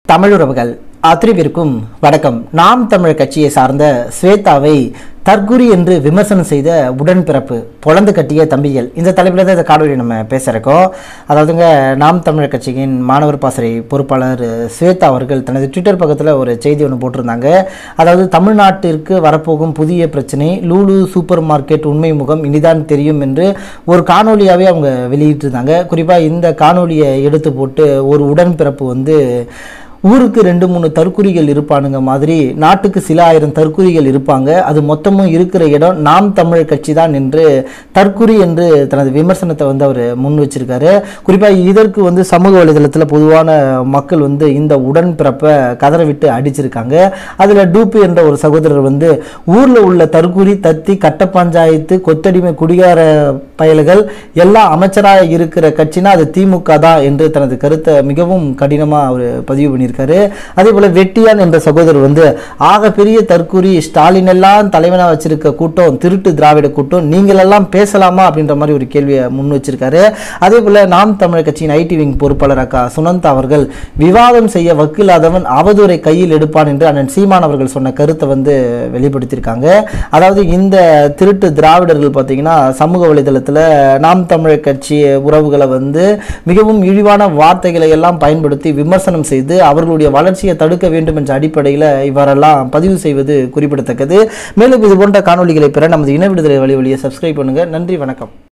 தமிழுறவுகள் அத்தனைவிற்கும் வணக்கம் நாம் தமிழர் கட்சியை சார்ந்த ஸ்வேதாவை தற்குறி என்று விமர்சனம் செய்த உடன்பிறப்பு பொழந்து கட்டிய தம்பிகள் இந்த தலைப்பில் தான் இந்த காணொலி நம்ம பேசுகிறக்கோம் அதாவதுங்க நாம் தமிழர் கட்சியின் மாணவர் பாசறை பொறுப்பாளர் ஸ்வேதா அவர்கள் தனது ட்விட்டர் பக்கத்தில் ஒரு செய்தி ஒன்று போட்டிருந்தாங்க அதாவது தமிழ்நாட்டிற்கு வரப்போகும் புதிய பிரச்சனை லூலு சூப்பர் மார்க்கெட் உண்மை முகம் இனிதான் தெரியும் என்று ஒரு காணொலியாகவே அவங்க வெளியிட்டிருந்தாங்க குறிப்பாக இந்த காணொலியை எடுத்து போட்டு ஒரு உடன்பிறப்பு வந்து ஊருக்கு ரெண்டு மூணு தற்குறிகள் இருப்பானுங்க மாதிரி நாட்டுக்கு சில ஆயிரம் தற்குறிகள் இருப்பாங்க அது மொத்தமும் இருக்கிற இடம் நாம் தமிழ் கட்சி தான் என்று தற்குறி என்று தனது விமர்சனத்தை வந்து அவர் முன் வச்சிருக்காரு குறிப்பாக இதற்கு வந்து சமூக வலைதளத்தில் பொதுவான மக்கள் வந்து இந்த உடன்பிறப்பை கதற விட்டு அடிச்சிருக்காங்க அதில் டூப்பு என்ற ஒரு சகோதரர் வந்து ஊரில் உள்ள தற்குறி தத்தி கட்ட பஞ்சாயத்து கொத்தடிமை குடிகார பயல்கள் எல்லாம் அமைச்சராக இருக்கிற கட்சினா அது திமுக தான் என்று தனது கருத்தை மிகவும் கடினமாக அவர் பதிவு பண்ணியிருக்காரு அதே போல் வெட்டியான் என்ற சகோதரர் வந்து ஆக பெரிய தற்கூரி ஸ்டாலின் எல்லாம் தலைவனாக வச்சிருக்க கூட்டம் திருட்டு திராவிட கூட்டம் நீங்களெல்லாம் பேசலாமா அப்படின்ற மாதிரி ஒரு கேள்வியை முன் வச்சிருக்காரு அதே போல் நாம் தமிழர் கட்சியின் ஐடி விங் பொறுப்பாளர் அக்கா சுனந்தா அவர்கள் விவாதம் செய்ய வக்கில்லாதவன் அவதூறை கையில் எடுப்பான் என்று அண்ணன் சீமான் அவர்கள் சொன்ன கருத்தை வந்து வெளிப்படுத்தியிருக்காங்க அதாவது இந்த திருட்டு திராவிடர்கள் பார்த்தீங்கன்னா சமூக வலைதளத்தில் நாம் தமிழர் கட்சி உறவுகளை வந்து மிகவும் இழிவான வார்த்தைகளை எல்லாம் பயன்படுத்தி விமர்சனம் செய்து அவர்களுடைய வளர்ச்சியை தடுக்க வேண்டும் என்ற அடிப்படையில் இவ்வாறெல்லாம் பதிவு செய்வது குறிப்பிடத்தக்கது மேலும் இது போன்ற காணொலிகளை பெற நமது இன விடுதலை வழி வழியை சப்ஸ்கிரைப் பண்ணுங்க நன்றி வணக்கம்